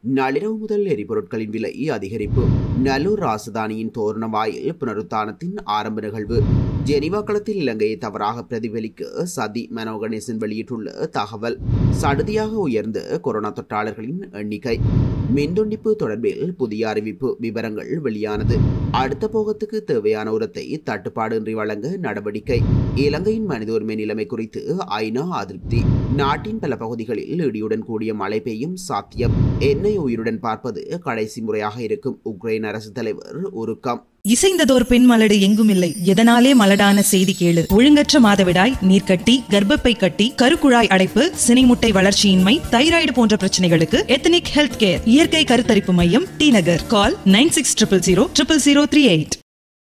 நள்ளிரவு முதல் எரிபொருட்களின் விலை அதிகரிப்பு நல்லூர் ராசதானியின் தோரண வாயில் புனருத்தானத்தின் ஆரம்ப நிகழ்வு ஜெனிவா களத்தில் இலங்கையை தவறாக பிரதிபலிக்க சதி மனோகணேசன் வெளியிட்டுள்ள தகவல் சடுதியாக உயர்ந்த கொரோனா தொற்றாளர்களின் எண்ணிக்கை மின்துண்டிப்பு தொடர்பில் புதிய அறிவிப்பு விவரங்கள் வெளியானது அடுத்த போகத்துக்கு தேவையான உரத்தை தட்டுப்பாடின்றி வழங்க நடவடிக்கை இலங்கையின் மனித உரிமை நிலைமை குறித்து ஐநா அதிருப்தி நாட்டின் பல பகுதிகளில் இடியுடன் கூடிய மழை பெய்யும் சாத்தியம் என்னை உயிருடன் பார்ப்பது கடைசி முறையாக இருக்கும் உக்ரைன் அரசு தலைவர் உருக்கம் இசைந்ததோர் பெண் மலடு எங்கும் இல்லை எதனாலே மலடான செய்தி கேளு ஒழுங்கற்ற மாதவிடாய் நீர்க்கட்டி கர்ப்பப்பை கட்டி கருக்குழாய் அடைப்பு சினைமுட்டை வளர்ச்சியின்மை தைராய்டு போன்ற பிரச்சனைகளுக்கு எத்தனிக் ஹெல்த் கேர் இயற்கை கருத்தரிப்பு மையம் T Nagar call nine six triple zero triple zero three eight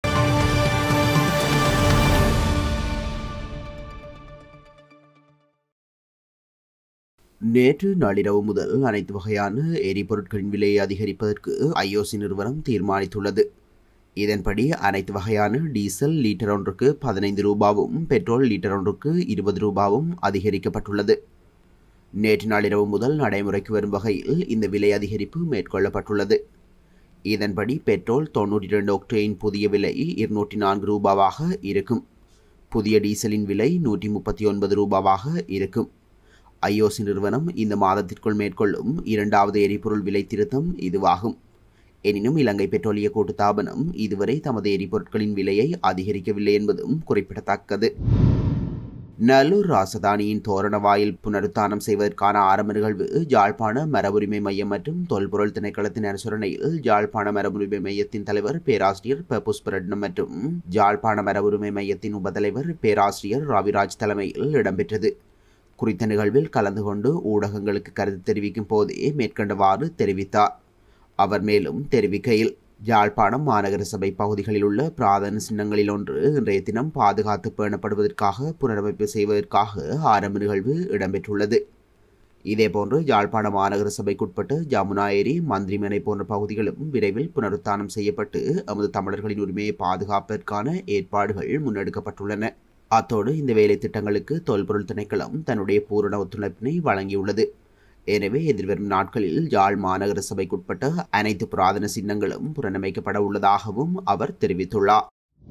நேற்று நள்ளிரவு முதல் அனைத்து வகையான எரிபொருட்களின் விலையை அதிகரிப்பதற்கு ஐஓசி நிறுவனம் தீர்மானித்துள்ளது இதன்படி அனைத்து வகையான டீசல் லீட்டர் ஒன்றுக்கு பதினைந்து ரூபாவும் பெட்ரோல் லீட்டர் ஒன்றுக்கு இருபது ரூபாவும் அதிகரிக்கப்பட்டுள்ளது நேற்று நள்ளிரவு முதல் நடைமுறைக்கு வரும் வகையில் இந்த விலை அதிகரிப்பு மேற்கொள்ளப்பட்டுள்ளது இதன்படி பெட்ரோல் தொண்ணூற்றி இரண்டு ஒக்டேன் புதிய விலை இருநூற்றி நான்கு ரூபாவாக இருக்கும் புதிய டீசலின் விலை நூற்றி முப்பத்தி ஒன்பது ரூபாவாக இருக்கும் ஐஓசி நிறுவனம் இந்த மாதத்திற்குள் மேற்கொள்ளும் இரண்டாவது எரிபொருள் விலை திருத்தம் இதுவாகும் எனினும் இலங்கை பெட்ரோலிய கூட்டுத்தாபனம் இதுவரை தமது எரிபொருட்களின் விலையை அதிகரிக்கவில்லை என்பதும் குறிப்பிடத்தக்கது நல்லூர் ராசதானியின் தோரண வாயில் புனருத்தானம் செய்வதற்கான ஆரம்ப நிகழ்வு ஜாழ்ப்பாண மரபுரிமை மையம் மற்றும் தொல்பொருள் திணைக்களத்தின் அனுசரணையில் ஜாழ்ப்பாண மரபுரிமை மையத்தின் தலைவர் பேராசிரியர் ப புஷ்பரட்னம் மற்றும் ஜாழ்ப்பாண மரபுரிமை மையத்தின் உபத்தலைவர் பேராசிரியர் ரவிராஜ் தலைமையில் இடம்பெற்றது குறித்த நிகழ்வில் கலந்து கொண்டு ஊடகங்களுக்கு கருத்து தெரிவிக்கும் போதே மேற்கண்டவாறு தெரிவித்தார் அவர் மேலும் தெரிவிக்கையில் யாழ்ப்பாணம் மாநகர சபை பகுதிகளில் உள்ள பிராதன சின்னங்களில் ஒன்று இன்றைய தினம் பாதுகாத்து பேணப்படுவதற்காக புனரமைப்பு செய்வதற்காக ஆரம்ப நிகழ்வு இடம்பெற்றுள்ளது இதேபோன்று யாழ்ப்பாண மாநகர சபைக்குட்பட்ட ஜமுனா ஏரி மந்திரிமனை போன்ற பகுதிகளும் விரைவில் புனருத்தானம் செய்யப்பட்டு எமது தமிழர்களின் உரிமையை பாதுகாப்பதற்கான ஏற்பாடுகள் முன்னெடுக்கப்பட்டுள்ளன அத்தோடு இந்த வேலை திட்டங்களுக்கு தொல்பொருள் திணைக்களம் தன்னுடைய பூரண ஒத்துழைப்பினை வழங்கியுள்ளது எனவே எதிர்வரும் நாட்களில் யாழ் மாநகர சபைக்குட்பட்ட அனைத்து புராதன சின்னங்களும் புனரமைக்கப்பட உள்ளதாகவும் அவர் தெரிவித்துள்ளார்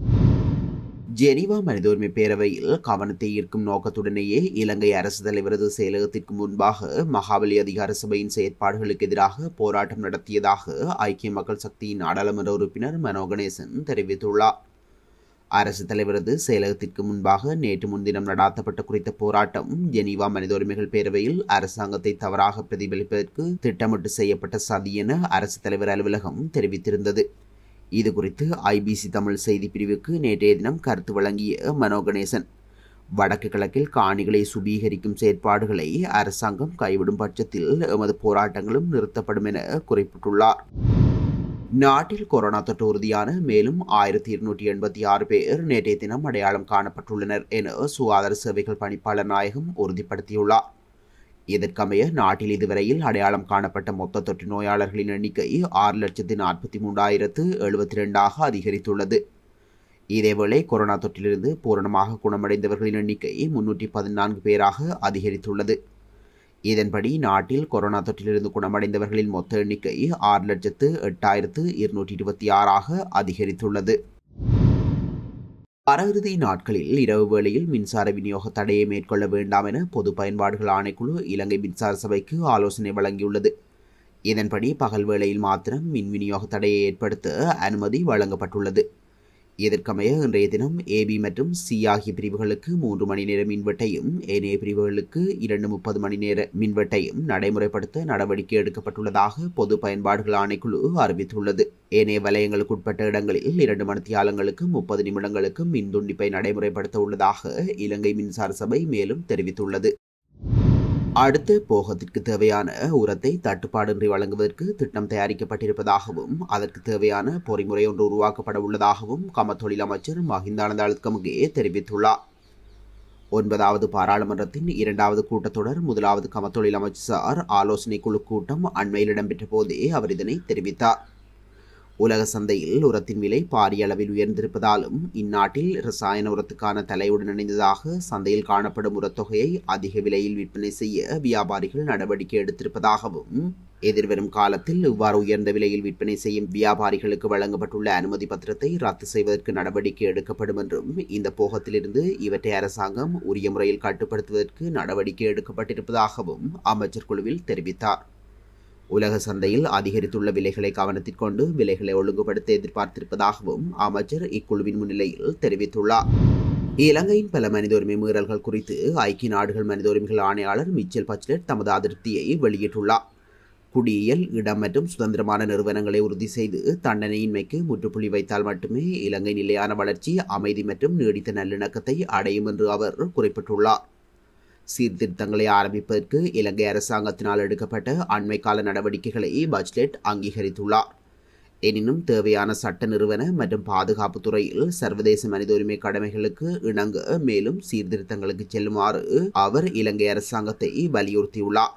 ஜெனீவா மனித உரிமை பேரவையில் கவனத்தை ஈர்க்கும் நோக்கத்துடனேயே இலங்கை அரசு தலைவரது செயலகத்திற்கு முன்பாக மகாபலி அதிகார சபையின் செயற்பாடுகளுக்கு எதிராக போராட்டம் நடத்தியதாக ஐக்கிய மக்கள் சக்தியின் நாடாளுமன்ற உறுப்பினர் மனோ கணேசன் தெரிவித்துள்ளார் அரசு தலைவரது செயலகத்திற்கு முன்பாக நேற்று முன்தினம் நடாத்தப்பட்ட குறித்த போராட்டம் ஜெனீவா மனித உரிமைகள் பேரவையில் அரசாங்கத்தை தவறாக பிரதிபலிப்பதற்கு திட்டமிட்டு செய்யப்பட்ட சதி என அரசு தலைவர் அலுவலகம் தெரிவித்திருந்தது இது குறித்து ஐபிசி தமிழ் செய்தி பிரிவுக்கு நேற்றைய தினம் கருத்து வழங்கிய மனோ கணேசன் வடக்கு கிழக்கில் காணிகளை சுபீகரிக்கும் செயற்பாடுகளை அரசாங்கம் கைவிடும் பட்சத்தில் எமது போராட்டங்களும் நிறுத்தப்படும் என குறிப்பிட்டுள்ளார் நாட்டில் கொரோனா தொற்று உறுதியான மேலும் ஆயிரத்தி இருநூற்றி எண்பத்தி ஆறு பேர் நேற்றைய தினம் அடையாளம் காணப்பட்டுள்ளனர் என சுகாதார சேவைகள் பணிப்பாளர் நாயகம் உறுதிப்படுத்தியுள்ளார் இதற்கமைய நாட்டில் இதுவரையில் அடையாளம் காணப்பட்ட மொத்த தொற்று நோயாளர்களின் எண்ணிக்கை ஆறு லட்சத்தி நாற்பத்தி மூன்றாயிரத்து எழுபத்தி ரெண்டாக அதிகரித்துள்ளது இதேவேளை கொரோனா தொற்றிலிருந்து பூரணமாக குணமடைந்தவர்களின் எண்ணிக்கை முன்னூற்றி பதினான்கு பேராக அதிகரித்துள்ளது இதன்படி நாட்டில் கொரோனா தொற்றிலிருந்து குணமடைந்தவர்களின் மொத்த எண்ணிக்கை ஆறு லட்சத்து எட்டாயிரத்து இருநூற்றி இருபத்தி ஆறாக அதிகரித்துள்ளது அறஇறுதி நாட்களில் இரவு வேளையில் மின்சார விநியோக தடையை மேற்கொள்ள வேண்டாம் என பொது பயன்பாடுகள் ஆணைக்குழு இலங்கை மின்சார சபைக்கு ஆலோசனை வழங்கியுள்ளது இதன்படி பகல் வேளையில் மாத்திரம் மின் விநியோக தடையை ஏற்படுத்த அனுமதி வழங்கப்பட்டுள்ளது இதற்கமைய இன்றைய தினம் ஏபி மற்றும் சி ஆகிய பிரிவுகளுக்கு மூன்று மணி நேர மின்வெட்டையும் ஏனைய பிரிவுகளுக்கு இரண்டு முப்பது மணி நேர மின்வெட்டையும் நடைமுறைப்படுத்த நடவடிக்கை எடுக்கப்பட்டுள்ளதாக பொது பயன்பாடுகள் ஆணைக்குழு அறிவித்துள்ளது ஏனைய வலயங்களுக்கு உட்பட்ட இடங்களில் இரண்டு மணித்தியாலங்களுக்கு முப்பது நிமிடங்களுக்கு மின் துண்டிப்பை நடைமுறைப்படுத்த உள்ளதாக இலங்கை மின்சார சபை மேலும் தெரிவித்துள்ளது அடுத்த போகத்திற்கு தேவையான உரத்தை தட்டுப்பாடின்றி வழங்குவதற்கு திட்டம் தயாரிக்கப்பட்டிருப்பதாகவும் அதற்கு தேவையான பொறிமுறை ஒன்று உருவாக்கப்பட உள்ளதாகவும் கம தொழில் அமைச்சர் மஹிந்தானந்த அழுத்கமுகே தெரிவித்துள்ளார் ஒன்பதாவது பாராளுமன்றத்தின் இரண்டாவது கூட்டத்தொடர் முதலாவது கம தொழில் அமைச்சர் ஆலோசனை குழு கூட்டம் அண்மையில் இடம்பெற்ற போதே அவர் இதனை தெரிவித்தார் உலக சந்தையில் உரத்தின் விலை பாரிய அளவில் உயர்ந்திருப்பதாலும் இந்நாட்டில் ரசாயன உரத்துக்கான தலையுடன் இணைந்ததாக சந்தையில் காணப்படும் உரத்தொகையை அதிக விலையில் விற்பனை செய்ய வியாபாரிகள் நடவடிக்கை எடுத்திருப்பதாகவும் எதிர்வரும் காலத்தில் இவ்வாறு உயர்ந்த விலையில் விற்பனை செய்யும் வியாபாரிகளுக்கு வழங்கப்பட்டுள்ள அனுமதி பத்திரத்தை ரத்து செய்வதற்கு நடவடிக்கை எடுக்கப்படும் என்றும் இந்த போகத்திலிருந்து இவற்றை அரசாங்கம் உரிய முறையில் கட்டுப்படுத்துவதற்கு நடவடிக்கை எடுக்கப்பட்டிருப்பதாகவும் அமைச்சர் குழுவில் தெரிவித்தார் உலக சந்தையில் அதிகரித்துள்ள விலைகளை கவனத்தில் கொண்டு விலைகளை ஒழுங்குபடுத்த எதிர்பார்த்திருப்பதாகவும் அமைச்சர் இக்குழுவின் முன்னிலையில் தெரிவித்துள்ளார் இலங்கையின் பல மனித உரிமை மீறல்கள் குறித்து ஐக்கிய நாடுகள் மனித உரிமைகள் ஆணையாளர் மிச்சல் பச்லெட் தமது அதிருப்தியை வெளியிட்டுள்ளார் குடியியல் இடம் மற்றும் சுதந்திரமான நிறுவனங்களை உறுதி செய்து தண்டனையின்மைக்கு முற்றுப்புள்ளி வைத்தால் மட்டுமே இலங்கை நிலையான வளர்ச்சி அமைதி மற்றும் நீடித்த நல்லிணக்கத்தை அடையும் என்று அவர் குறிப்பிட்டுள்ளார் சீர்திருத்தங்களை ஆரம்பிப்பதற்கு இலங்கை அரசாங்கத்தினால் எடுக்கப்பட்ட அண்மை கால நடவடிக்கைகளை பட்ஜெட் அங்கீகரித்துள்ளார் எனினும் தேவையான சட்ட நிறுவன மற்றும் பாதுகாப்பு துறையில் சர்வதேச மனித உரிமை கடமைகளுக்கு இணங்க மேலும் சீர்திருத்தங்களுக்கு செல்லுமாறு அவர் இலங்கை அரசாங்கத்தை வலியுறுத்தியுள்ளார்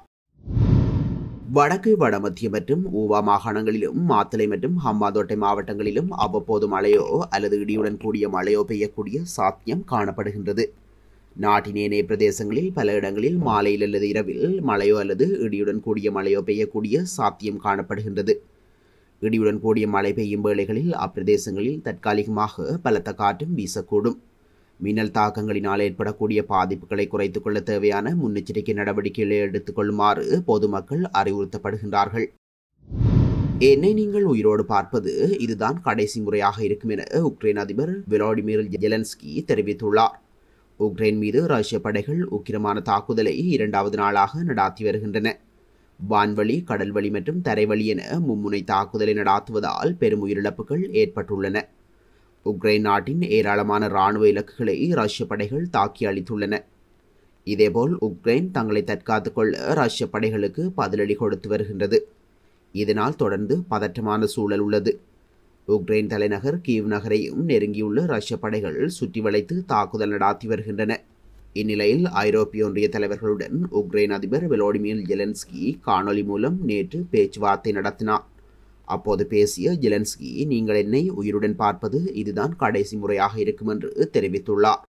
வடக்கு வடமத்திய மற்றும் ஊவா மாகாணங்களிலும் மாத்தளை மற்றும் ஹம்மாதோட்டை மாவட்டங்களிலும் அவ்வப்போது மழையோ அல்லது இடியுடன் கூடிய மழையோ பெய்யக்கூடிய சாத்தியம் காணப்படுகின்றது நாட்டின் ஏனைய பிரதேசங்களில் பல இடங்களில் மாலையில் அல்லது இரவில் மழையோ அல்லது இடியுடன் கூடிய மழையோ பெய்யக்கூடிய சாத்தியம் காணப்படுகின்றது இடியுடன் கூடிய மழை பெய்யும் வேளைகளில் அப்பிரதேசங்களில் தற்காலிகமாக பலத்த காற்றும் வீசக்கூடும் மின்னல் தாக்கங்களினால் ஏற்படக்கூடிய பாதிப்புகளை குறைத்துக் கொள்ள தேவையான முன்னெச்சரிக்கை நடவடிக்கைகளை எடுத்துக் கொள்ளுமாறு பொதுமக்கள் அறிவுறுத்தப்படுகின்றார்கள் என்னை நீங்கள் உயிரோடு பார்ப்பது இதுதான் கடைசி முறையாக இருக்கும் என உக்ரைன் அதிபர் விளாடிமிர் ஜெலன்ஸ்கி தெரிவித்துள்ளார் உக்ரைன் மீது ரஷ்ய படைகள் உக்கிரமான தாக்குதலை இரண்டாவது நாளாக நடாத்தி வருகின்றன வான்வழி கடல்வழி மற்றும் தரைவழி என மும்முனை தாக்குதலை நடாத்துவதால் பெரும் உயிரிழப்புகள் ஏற்பட்டுள்ளன உக்ரைன் நாட்டின் ஏராளமான இராணுவ இலக்குகளை ரஷ்ய படைகள் தாக்கி அளித்துள்ளன இதேபோல் உக்ரைன் தங்களை தற்காத்துக் கொள்ள ரஷ்ய படைகளுக்கு பதிலடி கொடுத்து வருகின்றது இதனால் தொடர்ந்து பதற்றமான சூழல் உள்ளது உக்ரைன் தலைநகர் கீவ் நகரையும் நெருங்கியுள்ள ரஷ்ய படைகள் சுற்றி வளைத்து தாக்குதல் நடாத்தி வருகின்றன இந்நிலையில் ஐரோப்பிய ஒன்றிய தலைவர்களுடன் உக்ரைன் அதிபர் வெலோடிமிர் ஜெலன்ஸ்கி காணொலி மூலம் நேற்று பேச்சுவார்த்தை நடத்தினார் அப்போது பேசிய ஜெலன்ஸ்கி நீங்கள் என்னை உயிருடன் பார்ப்பது இதுதான் கடைசி முறையாக இருக்கும் என்று தெரிவித்துள்ளார்